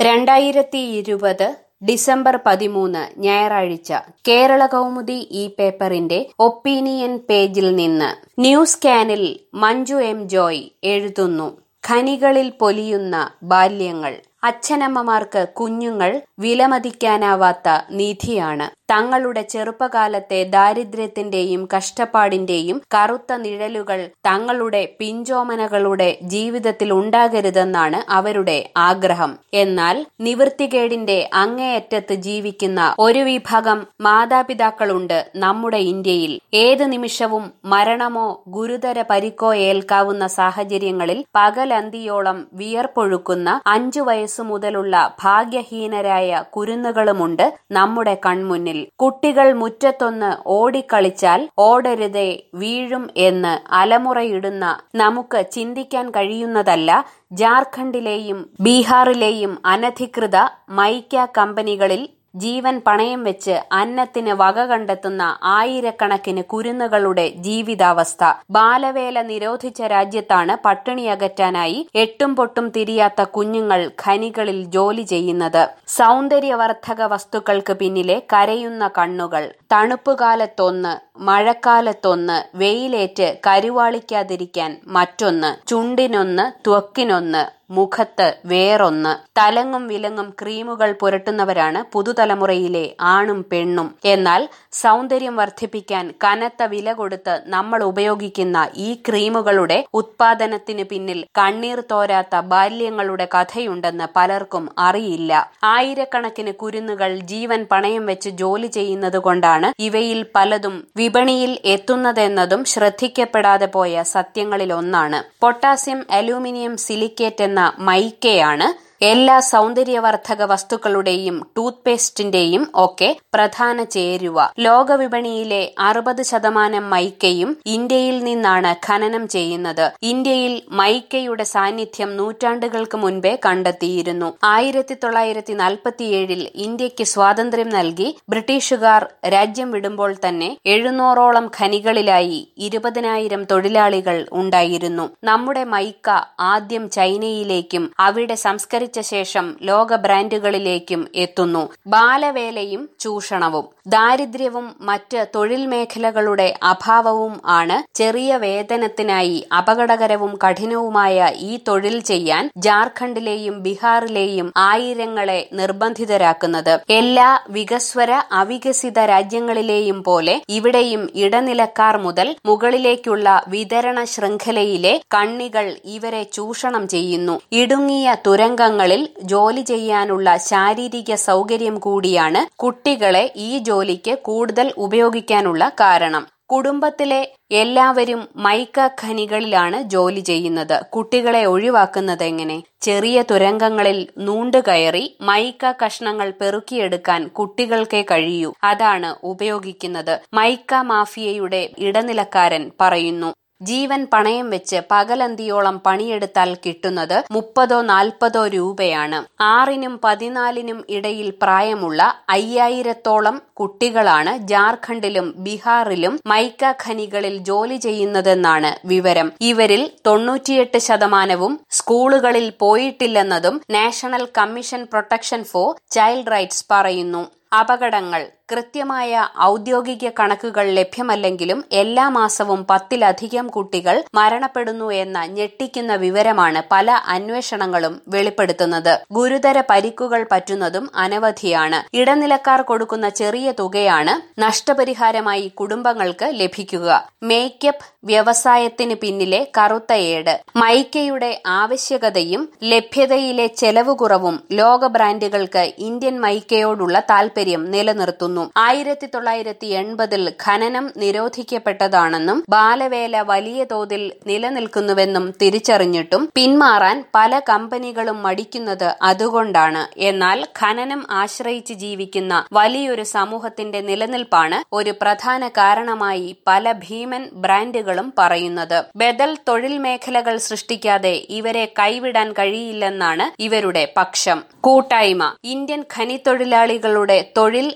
രണ്ടായിരത്തി ഇരുപത് ഡിസംബർ പതിമൂന്ന് ഞായറാഴ്ച കേരള കൗമുദി ഈ പേപ്പറിന്റെ ഒപ്പീനിയൻ പേജിൽ നിന്ന് ന്യൂസ് കാനിൽ മഞ്ജു എം ജോയ് എഴുതുന്നു ഖനികളിൽ പൊലിയുന്ന ബാല്യങ്ങൾ അച്ഛനമ്മമാർക്ക് കുഞ്ഞുങ്ങൾ വിലമതിക്കാനാവാത്ത നിധിയാണ് തങ്ങളുടെ ചെറുപ്പകാലത്തെ ദാരിദ്ര്യത്തിന്റെയും കഷ്ടപ്പാടിന്റെയും കറുത്ത നിഴലുകൾ തങ്ങളുടെ പിഞ്ചോമനകളുടെ ജീവിതത്തിൽ ഉണ്ടാകരുതെന്നാണ് അവരുടെ ആഗ്രഹം എന്നാൽ നിവൃത്തികേടിന്റെ അങ്ങേയറ്റത്ത് ജീവിക്കുന്ന ഒരു വിഭാഗം മാതാപിതാക്കളുണ്ട് നമ്മുടെ ഇന്ത്യയിൽ ഏത് നിമിഷവും മരണമോ ഗുരുതര പരിക്കോ ഏൽക്കാവുന്ന സാഹചര്യങ്ങളിൽ പകലന്തിയോളം വിയർപ്പൊഴുക്കുന്ന അഞ്ചു വയസ്സു മുതലുള്ള ഭാഗ്യഹീനരായ കുരുന്നുകളുമുണ്ട് നമ്മുടെ കൺമുന്നിൽ കുട്ടികൾ മുറ്റത്തൊന്ന് ഓടിക്കളിച്ചാൽ ഓടരുതേ വീഴും എന്ന് അലമുറയിടുന്ന നമുക്ക് ചിന്തിക്കാൻ കഴിയുന്നതല്ല ജാർഖണ്ഡിലെയും ബീഹാറിലെയും അനധികൃത മൈക്ക കമ്പനികളിൽ ജീവൻ പണയം വെച്ച് അന്നത്തിന് വക കണ്ടെത്തുന്ന ആയിരക്കണക്കിന് കുരുന്നുകളുടെ ജീവിതാവസ്ഥ ബാലവേല നിരോധിച്ച രാജ്യത്താണ് പട്ടിണി അകറ്റാനായി എട്ടും പൊട്ടും തിരിയാത്ത കുഞ്ഞുങ്ങൾ ഖനികളിൽ ജോലി ചെയ്യുന്നത് സൗന്ദര്യവർദ്ധക വസ്തുക്കൾക്ക് പിന്നിലെ കരയുന്ന കണ്ണുകൾ തണുപ്പുകാലത്തൊന്ന് മഴക്കാലത്തൊന്ന് വെയിലേറ്റ് കരുവാളിക്കാതിരിക്കാൻ മറ്റൊന്ന് ചുണ്ടിനൊന്ന് ത്വക്കിനൊന്ന് മുഖത്ത് വേറൊന്ന് തലങ്ങും വിലങ്ങും ക്രീമുകൾ പുരട്ടുന്നവരാണ് പുതുതലമുറയിലെ ആണും പെണ്ണും എന്നാൽ സൗന്ദര്യം വർദ്ധിപ്പിക്കാൻ കനത്ത വില കൊടുത്ത് നമ്മൾ ഉപയോഗിക്കുന്ന ഈ ക്രീമുകളുടെ ഉത്പാദനത്തിന് പിന്നിൽ കണ്ണീർ തോരാത്ത ബാല്യങ്ങളുടെ കഥയുണ്ടെന്ന് പലർക്കും അറിയില്ല ആയിരക്കണക്കിന് കുരുന്നുകൾ ജീവൻ പണയം വെച്ച് ജോലി ചെയ്യുന്നത് കൊണ്ടാണ് ഇവയിൽ പലതും വിപണിയിൽ എത്തുന്നതെന്നതും ശ്രദ്ധിക്കപ്പെടാതെ പോയ സത്യങ്ങളിലൊന്നാണ് പൊട്ടാസ്യം അലൂമിനിയം സിലിക്കേറ്റ് എന്ന മൈക്കയാണ് എല്ലാ സൗന്ദര്യവർദ്ധക വസ്തുക്കളുടെയും ടൂത്ത്പേസ്റ്റിന്റെയും ഒക്കെ പ്രധാന ചേരുവ ലോകവിപണിയിലെ അറുപത് ശതമാനം മൈക്കയും ഇന്ത്യയിൽ നിന്നാണ് ഖനനം ചെയ്യുന്നത് ഇന്ത്യയിൽ മൈക്കയുടെ സാന്നിധ്യം നൂറ്റാണ്ടുകൾക്ക് മുൻപേ കണ്ടെത്തിയിരുന്നു ആയിരത്തി തൊള്ളായിരത്തി നാൽപ്പത്തിയേഴിൽ ഇന്ത്യക്ക് സ്വാതന്ത്ര്യം നൽകി ബ്രിട്ടീഷുകാർ രാജ്യം വിടുമ്പോൾ തന്നെ എഴുന്നൂറോളം ഖനികളിലായി ഇരുപതിനായിരം തൊഴിലാളികൾ ഉണ്ടായിരുന്നു നമ്മുടെ മൈക്ക ആദ്യം ചൈനയിലേക്കും അവിടെ സംസ്കരി സംസ്കരിച്ച ശേഷം ലോക ബ്രാൻഡുകളിലേക്കും എത്തുന്നു ബാലവേലയും ചൂഷണവും ദാരിദ്ര്യവും മറ്റ് തൊഴിൽ മേഖലകളുടെ അഭാവവും ആണ് ചെറിയ വേതനത്തിനായി അപകടകരവും കഠിനവുമായ ഈ തൊഴിൽ ചെയ്യാൻ ജാർഖണ്ഡിലെയും ബീഹാറിലെയും ആയിരങ്ങളെ നിർബന്ധിതരാക്കുന്നത് എല്ലാ വികസ്വര അവികസിത രാജ്യങ്ങളിലെയും പോലെ ഇവിടെയും ഇടനിലക്കാർ മുതൽ മുകളിലേക്കുള്ള വിതരണ ശൃംഖലയിലെ കണ്ണികൾ ഇവരെ ചൂഷണം ചെയ്യുന്നു ഇടുങ്ങിയ തുരങ്കങ്ങളിൽ ജോലി ചെയ്യാനുള്ള ശാരീരിക സൗകര്യം കൂടിയാണ് കുട്ടികളെ ഈ ജോലിക്ക് കൂടുതൽ ഉപയോഗിക്കാനുള്ള കാരണം കുടുംബത്തിലെ എല്ലാവരും മൈക്ക ഖനികളിലാണ് ജോലി ചെയ്യുന്നത് കുട്ടികളെ ഒഴിവാക്കുന്നത് എങ്ങനെ ചെറിയ തുരങ്കങ്ങളിൽ നൂണ്ടുകയറി മൈക്ക കഷ്ണങ്ങൾ പെറുക്കിയെടുക്കാൻ കുട്ടികൾക്കേ കഴിയൂ അതാണ് ഉപയോഗിക്കുന്നത് മൈക്ക മാഫിയയുടെ ഇടനിലക്കാരൻ പറയുന്നു ജീവൻ പണയം വെച്ച് പകലന്തിയോളം പണിയെടുത്താൽ കിട്ടുന്നത് മുപ്പതോ നാൽപ്പതോ രൂപയാണ് ആറിനും പതിനാലിനും ഇടയിൽ പ്രായമുള്ള അയ്യായിരത്തോളം കുട്ടികളാണ് ജാർഖണ്ഡിലും ബീഹാറിലും മൈക്ക ഖനികളിൽ ജോലി ചെയ്യുന്നതെന്നാണ് വിവരം ഇവരിൽ തൊണ്ണൂറ്റിയെട്ട് ശതമാനവും സ്കൂളുകളിൽ പോയിട്ടില്ലെന്നതും national commission protection for child rights പറയുന്നു അപകടങ്ങൾ കൃത്യമായ ഔദ്യോഗിക കണക്കുകൾ ലഭ്യമല്ലെങ്കിലും എല്ലാ മാസവും പത്തിലധികം കുട്ടികൾ മരണപ്പെടുന്നു എന്ന ഞെട്ടിക്കുന്ന വിവരമാണ് പല അന്വേഷണങ്ങളും വെളിപ്പെടുത്തുന്നത് ഗുരുതര പരിക്കുകൾ പറ്റുന്നതും അനവധിയാണ് ഇടനിലക്കാർ കൊടുക്കുന്ന ചെറിയ തുകയാണ് നഷ്ടപരിഹാരമായി കുടുംബങ്ങൾക്ക് ലഭിക്കുക മേക്കപ്പ് വ്യവസായത്തിന് പിന്നിലെ കറുത്ത ഏട് മൈക്കയുടെ ആവശ്യകതയും ലഭ്യതയിലെ ചെലവ് കുറവും ലോക ബ്രാൻഡുകൾക്ക് ഇന്ത്യൻ മൈക്കയോടുള്ള താൽപര്യം നിലനിർത്തുന്നു ആയിരത്തി തൊള്ളായിരത്തി എൺപതിൽ ഖനനം നിരോധിക്കപ്പെട്ടതാണെന്നും ബാലവേല വലിയ തോതിൽ നിലനിൽക്കുന്നുവെന്നും തിരിച്ചറിഞ്ഞിട്ടും പിന്മാറാൻ പല കമ്പനികളും മടിക്കുന്നത് അതുകൊണ്ടാണ് എന്നാൽ ഖനനം ആശ്രയിച്ച് ജീവിക്കുന്ന വലിയൊരു സമൂഹത്തിന്റെ നിലനിൽപ്പാണ് ഒരു പ്രധാന കാരണമായി പല ഭീമൻ ബ്രാൻഡുകളും പറയുന്നത് ബദൽ തൊഴിൽ മേഖലകൾ സൃഷ്ടിക്കാതെ ഇവരെ കൈവിടാൻ കഴിയില്ലെന്നാണ് ഇവരുടെ പക്ഷം കൂട്ടായ്മ ഇന്ത്യൻ ഖനിത്തൊഴിലാളികളുടെ തൊഴിൽ ജീവിത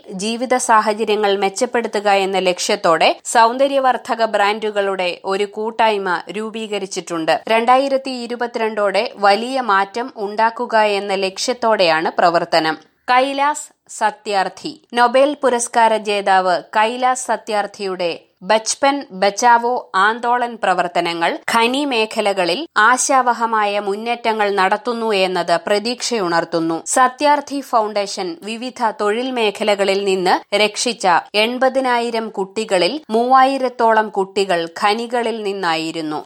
ജീവിത സാഹചര്യങ്ങൾ മെച്ചപ്പെടുത്തുക എന്ന ലക്ഷ്യത്തോടെ സൗന്ദര്യവർദ്ധക ബ്രാൻഡുകളുടെ ഒരു കൂട്ടായ്മ രൂപീകരിച്ചിട്ടുണ്ട് രണ്ടായിരത്തി ഇരുപത്തിരണ്ടോടെ വലിയ മാറ്റം ഉണ്ടാക്കുക എന്ന ലക്ഷ്യത്തോടെയാണ് പ്രവർത്തനം കൈലാസ് സത്യാർത്ഥി നൊബേൽ പുരസ്കാര ജേതാവ് കൈലാസ് സത്യാർത്ഥിയുടെ ബച്പൻ ബച്ചാവോ ആന്തോളൻ പ്രവർത്തനങ്ങൾ ഖനി മേഖലകളിൽ ആശാവഹമായ മുന്നേറ്റങ്ങൾ നടത്തുന്നു എന്നത് പ്രതീക്ഷയുണർത്തുന്നു സത്യാർത്ഥി ഫൗണ്ടേഷൻ വിവിധ തൊഴിൽ മേഖലകളിൽ നിന്ന് രക്ഷിച്ച എൺപതിനായിരം കുട്ടികളിൽ മൂവായിരത്തോളം കുട്ടികൾ ഖനികളിൽ നിന്നായിരുന്നു